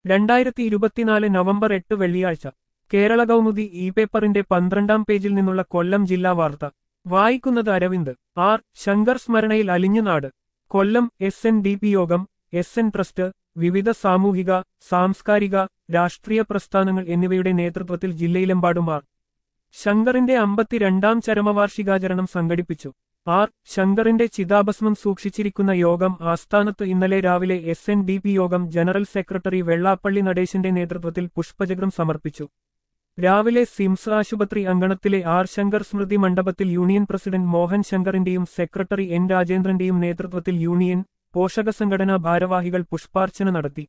രണ്ടായിരത്തി ഇരുപത്തിനാല് നവംബർ എട്ട് വെള്ളിയാഴ്ച കേരള കൗമുദി ഇ പേപ്പറിന്റെ പന്ത്രണ്ടാം പേജിൽ നിന്നുള്ള കൊല്ലം ജില്ലാ വാർത്ത വായിക്കുന്നത് അരവിന്ദ് ആർ ശങ്കർ സ്മരണയിൽ അലിഞ്ഞുനാട് Kollam S N D P യോഗം എസ് എൻ ട്രസ്റ്റ് വിവിധ സാമൂഹിക സാംസ്കാരിക രാഷ്ട്രീയ പ്രസ്ഥാനങ്ങൾ എന്നിവയുടെ നേതൃത്വത്തിൽ ജില്ലയിലെമ്പാടും ആർ ശങ്കറിന്റെ അമ്പത്തിരണ്ടാം ചരമവാർഷികാചരണം സംഘടിപ്പിച്ചു ആർ ശങ്കറിന്റെ ചിതാഭസ്മം സൂക്ഷിച്ചിരിക്കുന്ന യോഗം ആസ്ഥാനത്ത് ഇന്നലെ രാവിലെ എസ് എൻ ഡി പി യോഗം ജനറൽ സെക്രട്ടറി വെള്ളാപ്പള്ളി നടേശന്റെ നേതൃത്വത്തിൽ പുഷ്പചക്രം സമർപ്പിച്ചു രാവിലെ സിംസ് ആശുപത്രി അങ്കണത്തിലെ ആർ ശങ്കർ സ്മൃതി മണ്ഡപത്തിൽ യൂണിയൻ പ്രസിഡന്റ് മോഹൻ ശങ്കറിന്റെയും സെക്രട്ടറി എൻ രാജേന്ദ്രന്റെയും നേതൃത്വത്തിൽ യൂണിയൻ പോഷക സംഘടനാ ഭാരവാഹികൾ പുഷ്പാർച്ചന നടത്തി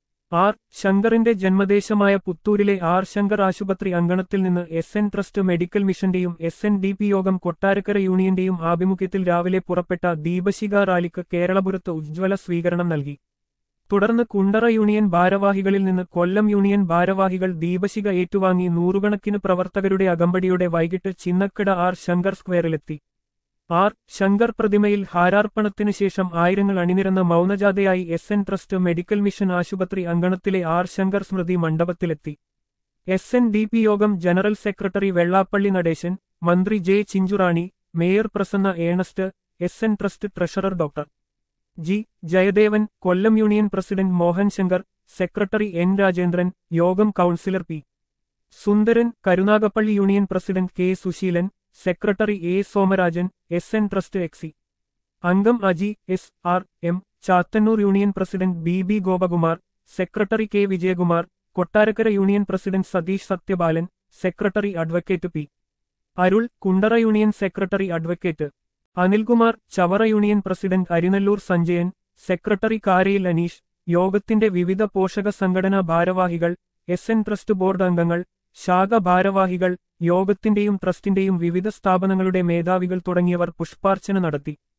ആർ ശങ്കറിന്റെ ജന്മദേശമായ പുത്തൂരിലെ ആർ ശങ്കർ ആശുപത്രി അങ്കണത്തിൽ നിന്ന് എസ് എൻ ട്രസ്റ്റ് മെഡിക്കൽ മിഷന്റെയും എസ് എൻ ഡി പി യോഗം കൊട്ടാരക്കര യൂണിയന്റെയും ആഭിമുഖ്യത്തിൽ രാവിലെ പുറപ്പെട്ട ദീപശിഖ റാലിക്ക് കേരളപുരത്ത് ഉജ്ജ്വല സ്വീകരണം നൽകി തുടർന്ന് കുണ്ടറ യൂണിയൻ ഭാരവാഹികളിൽ നിന്ന് കൊല്ലം യൂണിയൻ ഭാരവാഹികൾ ദീപശിഖ ഏറ്റുവാങ്ങി നൂറുകണക്കിന് പ്രവർത്തകരുടെ അകമ്പടിയോടെ വൈകിട്ട് ചിന്നക്കട ആർ ശങ്കർ സ്ക്വയറിലെത്തി ആർ ശങ്കർ പ്രതിമയിൽ ഹാരാർപ്പണത്തിനു ശേഷം ആയിരങ്ങൾ അണിനിരന്ന മൗനജാഥയായി S N trust medical mission ആശുപത്രി അങ്കണത്തിലെ ആർ ശങ്കർ സ്മൃതി മണ്ഡപത്തിലെത്തി എസ് എൻ ഡി പി യോഗം ജനറൽ സെക്രട്ടറി വെള്ളാപ്പള്ളി നടേശൻ മന്ത്രി J Chinchurani mayor Prasanna Ernest S N trust treasurer doctor G Jayadevan Kollam union president Mohan Shankar secretary N Rajendran യോഗം councillor P Sundaran Karunagappally union president K Susheelan secretary A Somarajan S N trust എക്സി അംഗം Aji S R M Chathannoor union president B B Gopakumar secretary K Vijayakumar Kottarakkara union president Satheesh Sathyabalan secretary advocate P Arul Kundara union secretary advocate Anilkumar Chavara union president Arinalloor Sanjayan secretary Karayil Aneesh യോഗത്തിന്റെ വിവിധ പോഷക സംഘടനാ ഭാരവാഹികൾ S N trust board അംഗങ്ങൾ ശാഖ ഭാരവാഹികൾ യോഗത്തിന്റെയും ട്രസ്റ്റിന്റെയും വിവിധ സ്ഥാപനങ്ങളുടെ മേധാവികൾ തുടങ്ങിയവർ പുഷ്പാർച്ചന നടത്തി